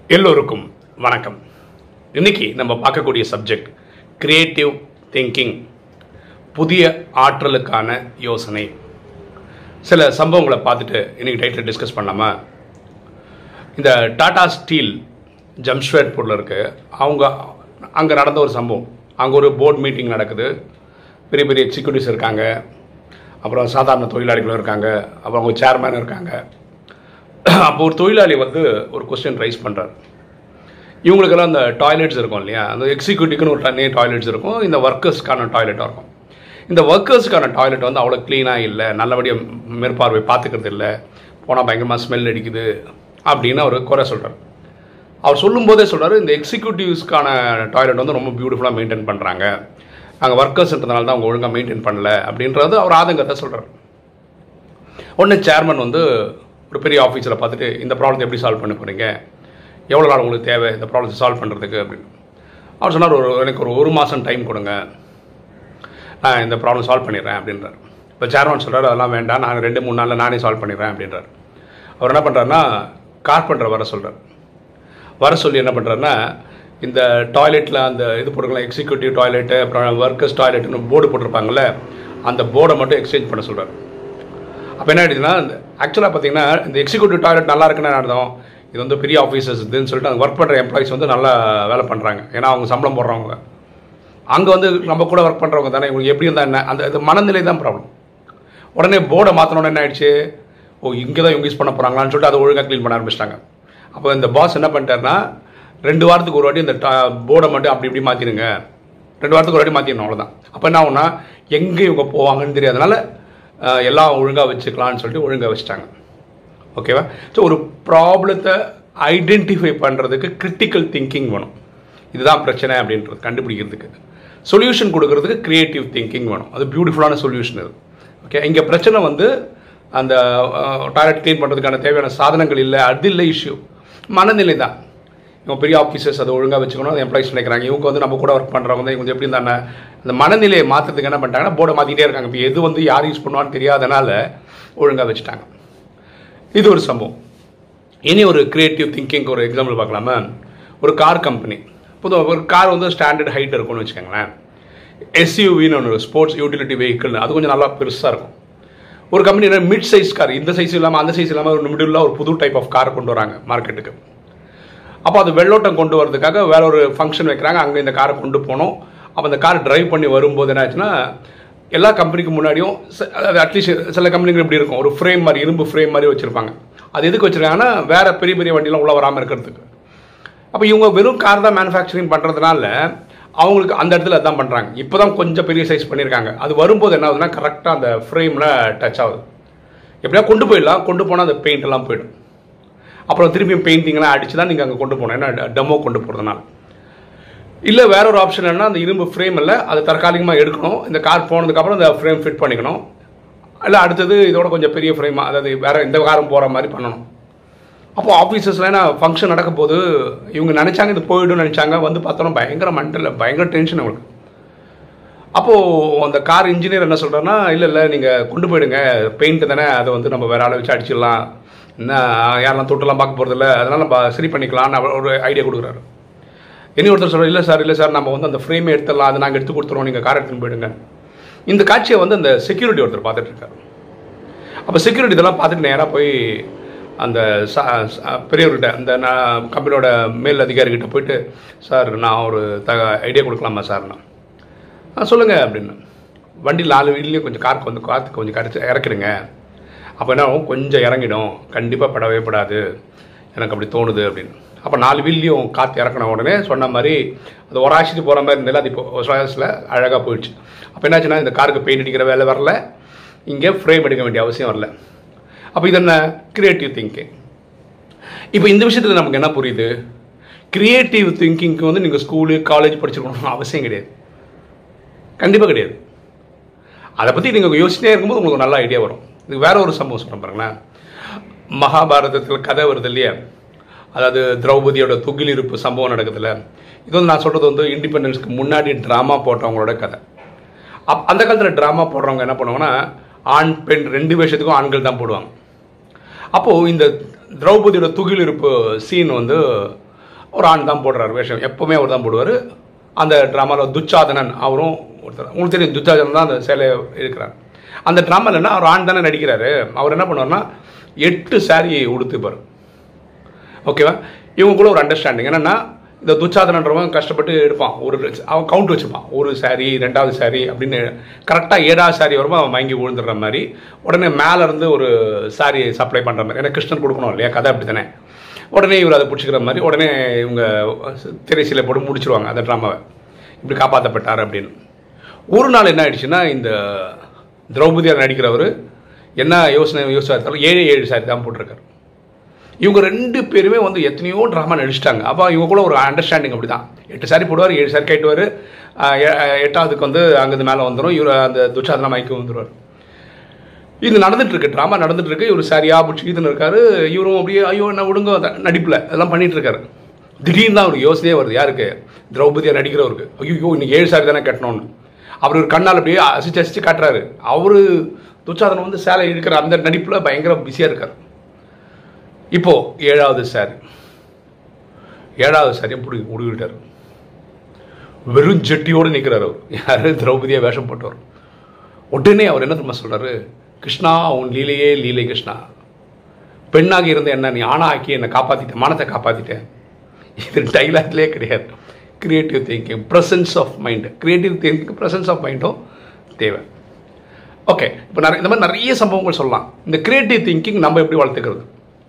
எல்லோருக்கும் வணக்கம் இன்னைக்கு நம்ம பார்க்கக்கூடிய சப்ஜெக்ட் கிரியேட்டிவ் திங்கிங் புதிய ஆற்றலுக்கான யோசனை சில சம்பவங்களை பார்த்துட்டு இன்னைக்கு டைட்டில் டிஸ்கஸ் பண்ணலாமா இந்த டாடா ஸ்டீல் ஜம்ஷெட்பூரில் இருக்கு அவங்க அங்கே நடந்த ஒரு சம்பவம் அங்கே ஒரு போர்ட் மீட்டிங் நடக்குது பெரிய பெரிய எக்ஸிக்யூட்டிவ்ஸ் இருக்காங்க அப்புறம் சாதாரண தொழிலாளிகளும் இருக்காங்க அப்புறம் அவங்க சேர்மேன் இருக்காங்க அப்போ ஒரு தொழிலாளி வந்து ஒரு கொஸ்டின் ரைஸ் பண்ணுறாரு இவங்களுக்கெல்லாம் அந்த டாய்லெட்ஸ் இருக்கும் இல்லையா அந்த எக்ஸிக்யூட்டிவ்னு ஒரு தனியாக டாய்லெட்ஸ் இருக்கும் இந்த ஒர்க்கர்ஸ்க்கான டாய்லெட்டாக இருக்கும் இந்த ஒர்க்கர்ஸ்க்கான டாய்லெட் வந்து அவ்வளோ க்ளீனாக இல்லை நல்லபடியாக மேற்பார்வை பார்த்துக்கிறது இல்லை போனால் பயங்கரமாக ஸ்மெல் அடிக்குது அப்படின்னு அவர் குறை சொல்கிறார் அவர் சொல்லும்போதே சொல்கிறாரு இந்த எக்ஸிக்யூட்டிவ்ஸ்க்கான டாய்லெட் வந்து ரொம்ப பியூட்டிஃபுல்லாக மெயின்டைன் பண்ணுறாங்க அங்கே ஒர்க்கர்ஸ்ன்றதுனால தான் அவங்க ஒழுங்காக மெயின்டைன் பண்ணல அப்படின்றது அவர் ஆதங்கத்தை சொல்கிறார் உடனே சேர்மன் வந்து ஒரு பெரிய ஆஃபீஸில் பார்த்துட்டு இந்த ப்ராப்ளத்தை எப்படி சால்வ் பண்ண போகிறீங்க எவ்வளோ நாள் உங்களுக்கு தேவை இந்த ப்ராப்ளத்தை சால்வ் பண்ணுறதுக்கு அப்படின்னு அவர் சொன்னார் ஒரு எனக்கு ஒரு ஒரு மாதம் டைம் கொடுங்க நான் இந்த ப்ராப்ளம் சால்வ் பண்ணிடுறேன் அப்படின்றார் இப்போ சேர்மன் சொல்கிறார் அதெல்லாம் வேண்டாம் நான் ரெண்டு மூணு நாளில் நானே சால்வ் பண்ணிடுறேன் அப்படின்றார் அவர் என்ன பண்ணுறாருன்னா கார்பெண்டரை வர சொல்கிறார் வர சொல்லி என்ன பண்ணுறாருன்னா இந்த டாய்லெட்டில் அந்த இது போட்டுக்கலாம் எக்ஸிக்யூட்டிவ் டாய்லெட்டு அப்புறம் ஒர்க்கர்ஸ் டாய்லெட்னு போர்டு போட்டிருப்பாங்கல்ல அந்த போர்டை மட்டும் எக்ஸ்சேஞ்ச் பண்ண சொல்கிறார் அப்போ என்ன ஆயிடுச்சுன்னா ஆக்சுவலாக பார்த்தீங்கன்னா இந்த எக்ஸிக்யூட்டிவ் டாய்லெட் நல்லா இருக்குன்னு அர்த்தம் இது வந்து பெரிய ஆஃபீஸர்ஸ் இதுன்னு சொல்லிட்டு அந்த ஒர்க் பண்ணுற எம்ப்ளாயிஸ் வந்து நல்லா வேலை பண்ணுறாங்க ஏன்னா அவங்க சம்பளம் போடுறவங்க அங்கே வந்து நம்ம கூட ஒர்க் பண்ணுறவங்க தானே இவங்களுக்கு எப்படி இருந்தால் என்ன அந்த இது மனநிலை தான் ப்ராப்ளம் உடனே போர்டை மாற்றினோட என்ன ஆயிடுச்சு ஓ இங்கே தான் இவங்க யூஸ் பண்ண போகிறாங்களான்னு சொல்லிட்டு அதை ஒழுங்காக க்ளீன் பண்ண ஆரம்பிச்சிட்டாங்க அப்போ இந்த பாஸ் என்ன பண்ணிட்டாருன்னா ரெண்டு வாரத்துக்கு ஒரு வாட்டி இந்த போர்டை மட்டும் அப்படி இப்படி மாற்றிடுங்க ரெண்டு வாரத்துக்கு ஒரு வாட்டி மாற்றிடணும் அவ்வளோதான் அப்போ என்ன ஆகும்னா எங்கே இவங்க போவாங்கன்னு தெரியாதனால அஹ், எல்லாம் ஒழுங்காக வச்சுக்கலாம்னு சொல்லிட்டு ஒழுங்காக வச்சுட்டாங்க ஓகேவா ஸோ ஒரு ப்ராப்ளத்தை ஐடென்டிஃபை பண்ணுறதுக்கு கிரிட்டிக்கல் திங்கிங் வேணும் இதுதான் பிரச்சனை அப்படின்றது கண்டுபிடிக்கிறதுக்கு சொல்யூஷன் கொடுக்கறதுக்கு கிரியேட்டிவ் திங்கிங் வேணும் அது பியூட்டிஃபுல்லான சொல்யூஷன் இது ஓகே இங்கே பிரச்சனை வந்து அந்த டாய்லெட் க்ளீன் பண்ணுறதுக்கான தேவையான சாதனங்கள் இல்லை அது இல்லை இஷ்யூ மனநிலை தான் இவங்க பெரிய ஆஃபீஸர்ஸ் அதை ஒழுங்காக வச்சுக்கணும் அதை எம்ப்ளாயிஸ் நினைக்கிறாங்க இவங்க வந்து நம்ம கூட ஒர்க் பண்ணுறவங்க வந்து இவங்க எப்படி இருந்தாங்க அந்த மனநிலையை மாற்றுறதுக்கு என்ன பண்ணிட்டாங்கன்னா போர்டை மாற்றிக்கிட்டே இருக்காங்க இப்போ எது வந்து யார் யூஸ் பண்ணுவான்னு தெரியாதனால ஒழுங்காக வச்சுட்டாங்க இது ஒரு சம்பவம் இனி ஒரு கிரியேட்டிவ் திங்கிங் ஒரு எக்ஸாம்பிள் பார்க்கலாமா ஒரு கார் கம்பெனி பொதுவாக ஒரு கார் வந்து ஸ்டாண்டர்ட் ஹைட் இருக்கும்னு வச்சுக்கோங்களேன் எஸ்யூவின்னு ஒன்று ஸ்போர்ட்ஸ் யூட்டிலிட்டி வெஹிக்கிள் அது கொஞ்சம் நல்லா பெருசாக இருக்கும் ஒரு கம்பெனி என்ன மிட் சைஸ் கார் இந்த சைஸ் இல்லாமல் அந்த சைஸ் இல்லாமல் ஒரு மிடில் ஒரு புது டைப் ஆஃப் கார் கொண்டு வராங்க மார்க்கெட்டுக்கு அப்போ அது வெள்ளோட்டம் கொண்டு வரதுக்காக வேற ஒரு ஃபங்க்ஷன் வைக்கிறாங்க அங்கே இந்த காரை கொண்டு போனோம் அப்போ அந்த கார் டிரைவ் பண்ணி வரும்போது என்ன ஆச்சுன்னா எல்லா கம்பெனிக்கு முன்னாடியும் ச- அதாவது அட்லீஸ்ட் சில கம்பெனிகள் இப்படி இருக்கும் ஒரு ஃப்ரேம் மாதிரி இரும்பு ஃப்ரேம் மாதிரி வச்சுருப்பாங்க அது எதுக்கு வச்சுருக்காங்கன்னா வேற பெரிய பெரிய வண்டிலாம் உள்ள வராமல் இருக்கிறதுக்கு அப்போ இவங்க வெறும் கார் தான் மேனுஃபேக்சரிங் பண்ணுறதுனால அவங்களுக்கு அந்த இடத்துல அதான் பண்ணுறாங்க இப்போ தான் கொஞ்சம் பெரிய சைஸ் பண்ணியிருக்காங்க அது வரும்போது என்ன ஆகுதுன்னா கரெக்டாக அந்த ஃப்ரேமில் டச் ஆகுது எப்படியா கொண்டு போயிடலாம் கொண்டு போனால் அந்த பெயிண்ட் எல்லாம் போயிடும் அப்புறம் திருப்பியும் பெயிண்டிங்லாம் அடிச்சு தான் நீங்கள் அங்கே கொண்டு போகணும் ஏன்னா டெமோ கொண்டு போகிறதுனால இல்லை வேற ஒரு ஆப்ஷன் என்ன அந்த இரும்பு ஃப்ரேம் இல்லை அதை தற்காலிகமாக எடுக்கணும் இந்த கார் போனதுக்கப்புறம் இந்த ஃப்ரேம் ஃபிட் பண்ணிக்கணும் இல்லை அடுத்தது இதோட கொஞ்சம் பெரிய ஃப்ரேம் அதாவது வேற இந்த காரம் போகிற மாதிரி பண்ணணும் அப்போ ஆஃபீஸஸில் என்ன ஃபங்க்ஷன் நடக்க போது இவங்க நினச்சாங்க இது போயிடும்னு நினச்சாங்க வந்து பார்த்தோன்னா பயங்கர மண்டல பயங்கர டென்ஷன் அவங்களுக்கு அப்போது அந்த கார் இன்ஜினியர் என்ன சொல்கிறாருன்னா இல்லை இல்லை நீங்கள் கொண்டு போயிடுங்க பெயிண்ட் தானே அதை வந்து நம்ம வேற ஆளை வச்சு அடிச்சிடலாம் என்ன யாரெல்லாம் தொட்டெல்லாம் பார்க்க போகிறதில்ல அதனால் நம்ம சரி பண்ணிக்கலாம்னு அவர் ஒரு ஐடியா கொடுக்குறாரு இனி ஒருத்தர் சொல்கிறார் இல்லை சார் இல்லை சார் நம்ம வந்து அந்த ஃப்ரேமே எடுத்துடலாம் அதை நாங்கள் எடுத்து கொடுத்துருவோம் நீங்கள் கார் எடுத்துன்னு போயிடுங்க இந்த காட்சியை வந்து அந்த செக்யூரிட்டி ஒருத்தர் பார்த்துட்டு இருக்காரு அப்போ செக்யூரிட்டி இதெல்லாம் பார்த்துட்டு நேராக போய் அந்த ச- ச- பெரியவர்கிட்ட அந்த நான் கம்பெனியோட மேல் அதிகாரிகிட்ட போயிட்டு சார் நான் ஒரு த ஐடியா கொடுக்கலாமா சார் நான் ஆ சொல்லுங்கள் அப்படின்னு வண்டியில் நாலு வீட்லேயும் கொஞ்சம் காருக்கு வந்து காற்றுக்கு கொஞ்சம் கரைச்சி இறக்கிடுங்க அப்போ என்ன ஆகும் கொஞ்சம் இறங்கிடும் கண்டிப்பாக படவே படாது எனக்கு அப்படி தோணுது அப்படின்னு அப்போ நாலு வீல்லையும் காற்று இறக்கின உடனே சொன்ன மாதிரி அது ஒராசிட்டு போகிற மாதிரி இருந்தாலும் அது இப்போ சுவாசில் அழகாக போயிடுச்சு அப்போ என்னாச்சுன்னா இந்த காருக்கு பெயிண்ட் அடிக்கிற வேலை வரல இங்கே ஃப்ரேம் எடுக்க வேண்டிய அவசியம் வரல அப்போ இது என்ன கிரியேட்டிவ் திங்கிங் இப்போ இந்த விஷயத்தில் நமக்கு என்ன புரியுது கிரியேட்டிவ் திங்கிங்க்கு வந்து நீங்கள் ஸ்கூலு காலேஜ் படிச்சிருக்கணும்னு அவசியம் கிடையாது கண்டிப்பாக கிடையாது அதை பற்றி நீங்கள் யோசிச்சிட்டே இருக்கும்போது உங்களுக்கு ஒரு நல்ல ஐடியா வரும் இது வேற ஒரு சம்பவம் சொல்கிறேன் பாருங்களேன் மகாபாரதத்தில் கதை வருது இல்லையா அதாவது திரௌபதியோட துகில் இருப்பு சம்பவம் நடக்குதுல்ல இது வந்து நான் சொல்கிறது வந்து இண்டிபெண்டன்ஸ்க்கு முன்னாடி ட்ராமா போட்டவங்களோட கதை அப் அந்த காலத்தில் ட்ராமா போடுறவங்க என்ன பண்ணுவாங்கன்னா ஆண் பெண் ரெண்டு விஷயத்துக்கும் ஆண்கள் தான் போடுவாங்க அப்போது இந்த திரௌபதியோட துகில் இருப்பு சீன் வந்து ஒரு ஆண் தான் போடுறாரு வேஷம் எப்போவுமே அவர் தான் போடுவார் அந்த ட்ராமாவில் துச்சாதனன் அவரும் ஒருத்தர் உங்களுக்கு தெரியும் துச்சாதனன் தான் அந்த சேலை இருக்கிறார் அந்த ட்ராமாவில் என்ன அவர் ஆண் தானே நடிக்கிறாரு அவர் என்ன பண்ணுவார்னா எட்டு சாரி உடுத்துப்பார் ஓகேவா இவங்க கூட ஒரு அண்டர்ஸ்டாண்டிங் என்னென்னா இந்த துச்சாதனன்றவன் கஷ்டப்பட்டு எடுப்பான் ஒரு அவன் கவுண்ட் வச்சுப்பான் ஒரு சாரி ரெண்டாவது சாரி அப்படின்னு கரெக்டாக ஏழாவது சாரி வரும்போது அவன் வாங்கி விழுந்துடுற மாதிரி உடனே மேலே இருந்து ஒரு சாரி சப்ளை பண்ணுற மாதிரி ஏன்னா கிருஷ்ணன் கொடுக்கணும் இல்லையா கதை அப்படி தானே உடனே இவர் அதை பிடிச்சிக்கிற மாதிரி உடனே இவங்க திரைசீலை போட்டு முடிச்சிருவாங்க அந்த ட்ராமாவை இப்படி காப்பாற்றப்பட்டார் அப்படின்னு ஒரு நாள் என்ன ஆயிடுச்சுன்னா இந்த திரௌபதியார் நடிக்கிறவர் என்ன யோசனை யோசிச்சாலும் ஏழு ஏழு சாரி தான் போட்டிருக்காரு இவங்க ரெண்டு பேருமே வந்து எத்தனையோ ட்ராமா நடிச்சிட்டாங்க அப்போ இவங்க கூட ஒரு அண்டர்ஸ்டாண்டிங் அப்படி தான் எட்டு சாரி போடுவார் ஏழு சாரி கேட்டுவார் எட்டாவதுக்கு வந்து அங்கேருந்து மேலே வந்துடும் இவர் அந்த துச்சாதன மைக்கு வந்துடுவார் இது நடந்துட்டு இருக்கு ட்ராமா நடந்துட்டு இருக்கு இவர் சரியா பிடிச்சிக்கிதுன்னு இருக்காரு இவரும் அப்படியே ஐயோ என்ன விடுங்க நடிப்பில் அதெல்லாம் பண்ணிட்டு இருக்காரு திடீர்னு தான் அவருக்கு யோசனையே வருது யாருக்கு திரௌபதியா நடிக்கிறவருக்கு ஐயோ இன்னைக்கு ஏழு சாரி தானே கட்டணும்னு அவர் ஒரு கண்ணால் அப்படியே அசிச்சு அசிச்சு காட்டுறாரு அவரு துச்சாதனம் வந்து சேலை இருக்கிற அந்த நடிப்பில் பயங்கர பிஸியாக இருக்கார் இப்போ ஏழாவது சாரி ஏழாவது சாரியை பிடி முடிவிட்டார் வெறும் ஜெட்டியோடு நிற்கிறார் அவர் யாரு திரௌபதியா வேஷம் போட்டவர் உடனே அவர் என்ன தெரியுமா சொல்றாரு கிருஷ்ணா உன் லீலையே லீலை கிருஷ்ணா பெண்ணாக இருந்த என்ன நீ ஆணா ஆக்கி என்னை காப்பாற்றிட்டேன் மானத்தை காப்பாற்றிட்டேன் இது டைலாக்லேயே கிடையாது creative thinking presence of mind creative thinking presence of மைண்டும் தேவை ஓகே இப்போ நிறைய இந்த மாதிரி நிறைய சம்பவங்கள் சொல்லலாம் இந்த கிரியேட்டிவ் திங்கிங் நம்ம எப்படி வளர்த்துக்கிறது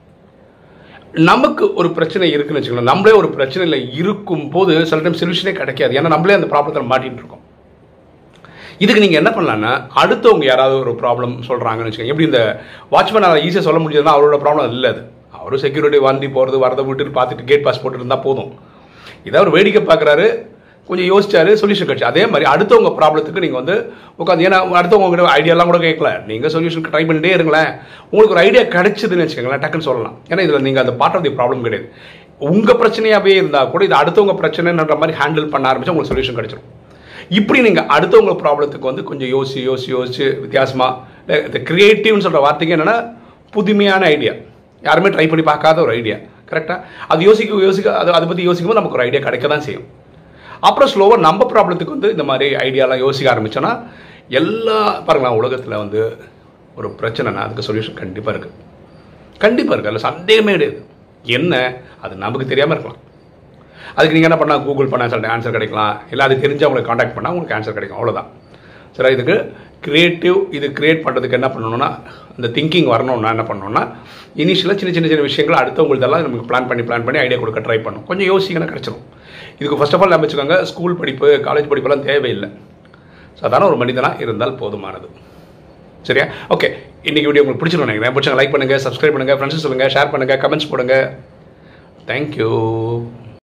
நமக்கு ஒரு பிரச்சனை இருக்குன்னு வச்சுக்கலாம் நம்மளே ஒரு பிரச்சனையில் இருக்கும் போது சில டைம் சொல்யூஷனே கிடைக்காது ஏன்னா நம்மளே அந்த ப்ராப்ளத்தில் மாட்டிட்டு இருக்கோம் இதுக்கு நீங்கள் என்ன பண்ணலான்னா அடுத்தவங்க யாராவது ஒரு ப்ராப்ளம் சொல்கிறாங்கன்னு வச்சுக்கோங்க எப்படி இந்த வாட்ச்மேன் அதை ஈஸியாக சொல்ல முடியாதுன்னா அவரோட ப்ராப்ளம் இல்லை அது அவரும் செக்யூரிட்டி வண்டி போகிறது வரதை விட்டுட்டு பார்த்துட்டு கேட் பாஸ் போட்டு இருந்தால் போதும் இதை அவர் வேடிக்கை பார்க்குறாரு கொஞ்சம் யோசிச்சாரு சொல்யூஷன் கிடைச்சு அதே மாதிரி அடுத்தவங்க ப்ராப்ளத்துக்கு நீங்கள் வந்து உட்காந்து ஏன்னா அடுத்தவங்க கிட்ட ஐடியாலாம் கூட கேட்கல நீங்கள் சொல்யூஷன் ட்ரை பண்ணிட்டே இருங்களேன் உங்களுக்கு ஒரு ஐடியா கிடைச்சதுன்னு வச்சுக்கோங்களேன் டக்குன்னு சொல்லலாம் ஏன்னா இதில் நீங்கள் அந்த பார்ட் ஆஃப் தி ப்ராப்ளம் கிடையாது உங்கள் பிரச்சனையாகவே இருந்தால் கூட இது அடுத்தவங்க பிரச்சனைன்ற மாதிரி ஹேண்டில் பண்ண ஆரம்பிச்சா உங்களுக்கு சொல்யூஷன் கிடைச்சிடும் இப்படி நீங்கள் அடுத்தவங்க ப்ராப்ளத்துக்கு வந்து கொஞ்சம் யோசி யோசி யோசிச்சு வித்தியாசமாக இந்த கிரியேட்டிவ்னு சொல்கிற வார்த்தைக்கு என்னென்னா புதுமையான ஐடியா யாருமே ட்ரை பண்ணி பார்க்காத ஒரு ஐடியா கரெக்டாக அது யோசிக்க யோசிக்க அது அதை பற்றி யோசிக்கும் போது நமக்கு ஒரு ஐடியா கிடைக்க தான் செய்யும் அப்புறம் ஸ்லோவாக நம்ம ப்ராப்ளத்துக்கு வந்து இந்த மாதிரி ஐடியாலாம் யோசிக்க ஆரம்பிச்சோன்னா எல்லா பாருங்களேன் உலகத்தில் வந்து ஒரு பிரச்சனைனா அதுக்கு சொல்யூஷன் கண்டிப்பாக இருக்குது கண்டிப்பாக இருக்குது அதில் சந்தேகமே கிடையாது என்ன அது நமக்கு தெரியாமல் இருக்கலாம் அதுக்கு நீங்கள் என்ன பண்ணால் கூகுள் பண்ணால் சில ஆன்சர் கிடைக்கலாம் இல்லை அது தெரிஞ்சு அவங்களுக்கு காண்டாக்ட் பண்ணால் உங்களுக்கு ஆன்சர் கிடைக்கும் அவ்வளோதான் சரி இதுக்கு கிரியேட்டிவ் இது கிரியேட் பண்ணுறதுக்கு என்ன பண்ணணும்னா இந்த திங்கிங் வரணும்னா என்ன பண்ணணும்னா இனிஷியலாக சின்ன சின்ன சின்ன விஷயங்கள் அடுத்தவங்களுதெல்லாம் நமக்கு பிளான் பண்ணி பிளான் பண்ணி ஐடியா கொடுக்க ட்ரை பண்ணும் கொஞ்சம் யோசிங்கன்னா கிடச்சிரும் இதுக்கு ஃபர்ஸ்ட் ஆஃப் ஆல் நம்ம வச்சுக்கோங்க ஸ்கூல் படிப்பு காலேஜ் படிப்பெல்லாம் தேவையில்லை சாதாரண ஒரு மனிதனாக இருந்தால் போதுமானது சரியா ஓகே இன்னைக்கு வீடியோ உங்களுக்கு பிடிச்சிருக்கும் நினைக்கிறேன் பிடிச்சவங்க லைக் பண்ணுங்கள் சப்ஸ்கிரைப் பண்ணுங்கள் ஃப்ரெண்ட்ஸ் சொல்லுங்கள் ஷேர் பண்ணுங்கள் கமெண்ட்ஸ் போடுங்க தேங்க்யூ